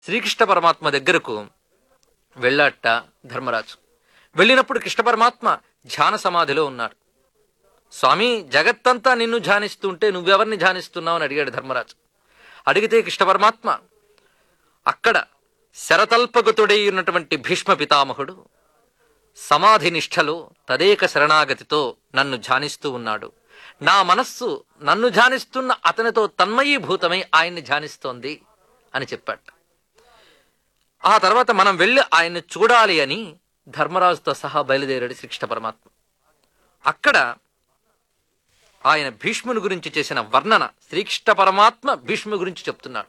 శ్రీకృష్ణ పరమాత్మ దగ్గరకు వెళ్ళాట ధర్మరాజు వెళ్ళినప్పుడు కృష్ణ పరమాత్మ ధ్యాన సమాధిలో ఉన్నాడు స్వామి జగత్తంతా నిన్ను ధ్యానిస్తుంటే నువ్వెవరిని ధ్యానిస్తున్నావు అని అడిగాడు ధర్మరాజు అడిగితే కృష్ణ పరమాత్మ అక్కడ శరతల్పగతుడై ఉన్నటువంటి భీష్మ పితామహుడు సమాధి నిష్ఠలో తదేక శరణాగతితో నన్ను ధ్యానిస్తూ ఉన్నాడు నా మనస్సు నన్ను ధ్యానిస్తున్న అతనితో తన్మయీభూతమై ఆయన్ని ధ్యానిస్తోంది అని చెప్పాడు ఆ తర్వాత మనం వెళ్ళి ఆయన్ని చూడాలి అని ధర్మరాజుతో సహా బయలుదేరాడు శ్రీకృష్ణ పరమాత్మ అక్కడ ఆయన భీష్ముని గురించి చేసిన వర్ణన శ్రీకృష్ణ పరమాత్మ భీష్ము గురించి చెప్తున్నాడు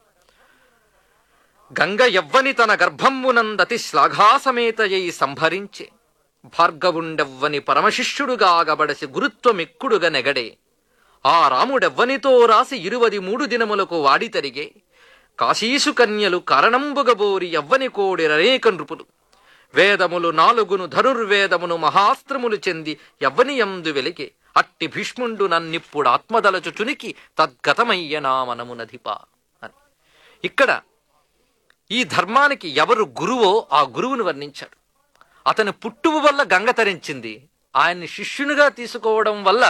గంగ ఎవ్వని తన గర్భంబునందతి శ్లాఘాసమేతయై సంభరించే భార్గవుండెవ్వని పరమశిష్యుడుగా ఆగబడసి గురుత్వమిక్కుడుగా నెగడే ఆ రాముడెవ్వనితో రాసి ఇరువది మూడు దినములకు వాడి తరిగే కాశీసు కన్యలు కారణంబుగబోరి ఎవ్వని కోడి అనేక నృపులు వేదములు నాలుగును ధనుర్వేదమును మహాస్త్రములు చెంది ఎవ్వని యందు వెలిగే అట్టి భీష్ముండు నన్నిప్పుడు ఆత్మదలచు చునికి తద్గతమయ్య నా మనమునధిప అని ఇక్కడ ఈ ధర్మానికి ఎవరు గురువో ఆ గురువును వర్ణించాడు అతని పుట్టువు వల్ల గంగ తరించింది ఆయన్ని శిష్యునిగా తీసుకోవడం వల్ల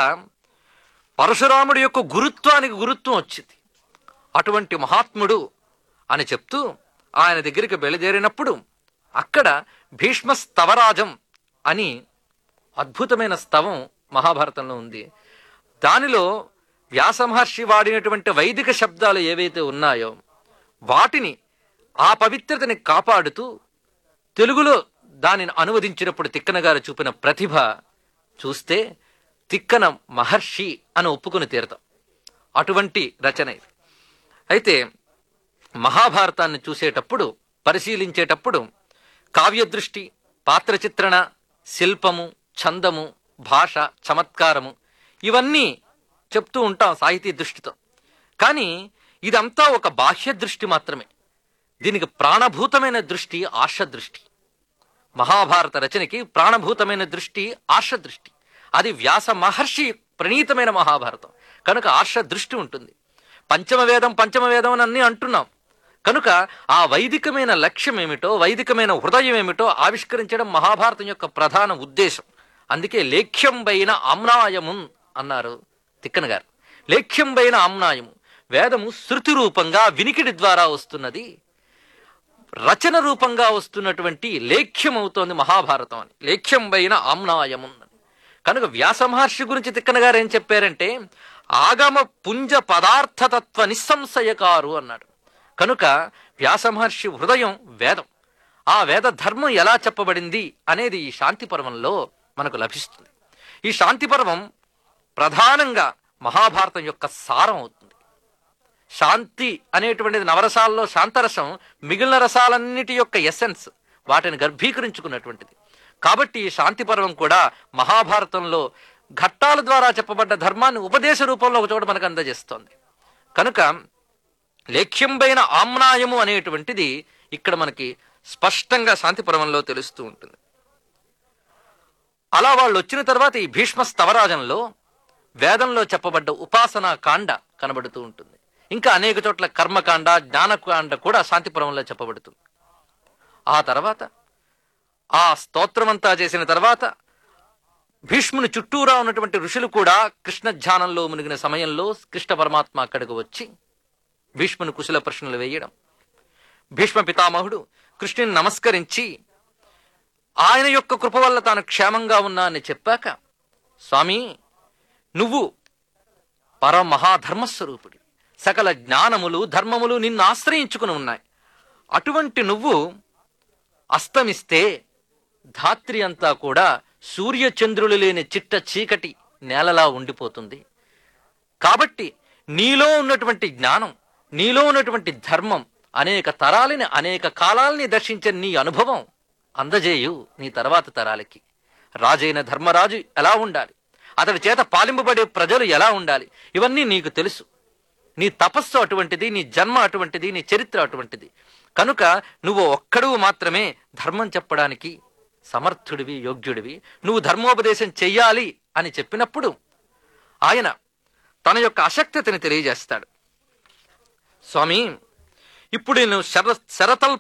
పరశురాముడి యొక్క గురుత్వానికి గురుత్వం వచ్చింది అటువంటి మహాత్ముడు అని చెప్తూ ఆయన దగ్గరికి బయలుదేరినప్పుడు అక్కడ భీష్మ స్తవరాజం అని అద్భుతమైన స్తవం మహాభారతంలో ఉంది దానిలో వ్యాసమహర్షి వాడినటువంటి వైదిక శబ్దాలు ఏవైతే ఉన్నాయో వాటిని ఆ పవిత్రతని కాపాడుతూ తెలుగులో దానిని అనువదించినప్పుడు తిక్కన గారు చూపిన ప్రతిభ చూస్తే తిక్కన మహర్షి అని ఒప్పుకుని తీరతాం అటువంటి రచన ఇది అయితే మహాభారతాన్ని చూసేటప్పుడు పరిశీలించేటప్పుడు కావ్యదృష్టి పాత్ర చిత్రణ శిల్పము ఛందము భాష చమత్కారము ఇవన్నీ చెప్తూ ఉంటాం సాహితీ దృష్టితో కానీ ఇదంతా ఒక బాహ్య దృష్టి మాత్రమే దీనికి ప్రాణభూతమైన దృష్టి ఆర్ష దృష్టి మహాభారత రచనకి ప్రాణభూతమైన దృష్టి ఆర్ష దృష్టి అది వ్యాస మహర్షి ప్రణీతమైన మహాభారతం కనుక ఆర్ష దృష్టి ఉంటుంది పంచమ వేదం పంచమ వేదం అని అన్ని అంటున్నాం కనుక ఆ వైదికమైన లక్ష్యం ఏమిటో వైదికమైన హృదయం ఏమిటో ఆవిష్కరించడం మహాభారతం యొక్క ప్రధాన ఉద్దేశం అందుకే లేఖ్యం పైన ఆమ్నాయమున్ అన్నారు తిక్కన గారు లేఖ్యం పైన ఆమ్నాయము వేదము శృతి రూపంగా వినికిడి ద్వారా వస్తున్నది రచన రూపంగా వస్తున్నటువంటి లేఖ్యం అవుతోంది మహాభారతం అని లేఖ్యం పైన ఆమ్నాయమున్ అని కనుక వ్యాస మహర్షి గురించి తిక్కన గారు ఏం చెప్పారంటే ఆగమ పుంజ పదార్థతత్వ నిస్సంశయకారు అన్నాడు కనుక వ్యాస మహర్షి హృదయం వేదం ఆ వేద ధర్మం ఎలా చెప్పబడింది అనేది ఈ శాంతి పర్వంలో మనకు లభిస్తుంది ఈ శాంతి పర్వం ప్రధానంగా మహాభారతం యొక్క సారం అవుతుంది శాంతి అనేటువంటిది నవరసాల్లో శాంతరసం మిగిలిన రసాలన్నిటి యొక్క ఎసెన్స్ వాటిని గర్భీకరించుకున్నటువంటిది కాబట్టి ఈ శాంతి పర్వం కూడా మహాభారతంలో ఘట్టాల ద్వారా చెప్పబడ్డ ధర్మాన్ని ఉపదేశ రూపంలో ఒక చోట మనకు అందజేస్తోంది కనుక లేఖ్యంపైన ఆమ్నాయము అనేటువంటిది ఇక్కడ మనకి స్పష్టంగా శాంతి పర్వంలో తెలుస్తూ ఉంటుంది అలా వాళ్ళు వచ్చిన తర్వాత ఈ భీష్మ స్తవరాజంలో వేదంలో చెప్పబడ్డ ఉపాసనా కాండ కనబడుతూ ఉంటుంది ఇంకా అనేక చోట్ల కర్మకాండ జ్ఞానకాండ కూడా శాంతిపురంలో చెప్పబడుతుంది ఆ తర్వాత ఆ స్తోత్రమంతా చేసిన తర్వాత భీష్ముని చుట్టూరా ఉన్నటువంటి ఋషులు కూడా కృష్ణ ధ్యానంలో మునిగిన సమయంలో కృష్ణ పరమాత్మ అక్కడికి వచ్చి భీష్ముని కుశల ప్రశ్నలు వేయడం భీష్మ పితామహుడు కృష్ణుని నమస్కరించి ఆయన యొక్క కృప వల్ల తాను క్షేమంగా ఉన్నా అని చెప్పాక స్వామి నువ్వు పరమహాధర్మస్వరూపుడి సకల జ్ఞానములు ధర్మములు నిన్ను ఆశ్రయించుకుని ఉన్నాయి అటువంటి నువ్వు అస్తమిస్తే ధాత్రి అంతా కూడా సూర్యచంద్రులు లేని చిట్ట చీకటి నేలలా ఉండిపోతుంది కాబట్టి నీలో ఉన్నటువంటి జ్ఞానం నీలో ఉన్నటువంటి ధర్మం అనేక తరాలని అనేక కాలాలని దర్శించే నీ అనుభవం అందజేయు నీ తర్వాత తరాలకి రాజైన ధర్మరాజు ఎలా ఉండాలి అతడి చేత పాలింపబడే ప్రజలు ఎలా ఉండాలి ఇవన్నీ నీకు తెలుసు నీ తపస్సు అటువంటిది నీ జన్మ అటువంటిది నీ చరిత్ర అటువంటిది కనుక నువ్వు ఒక్కడు మాత్రమే ధర్మం చెప్పడానికి సమర్థుడివి యోగ్యుడివి నువ్వు ధర్మోపదేశం చెయ్యాలి అని చెప్పినప్పుడు ఆయన తన యొక్క అశక్తతని తెలియజేస్తాడు స్వామి ఇప్పుడు నేను శర శరతల్ప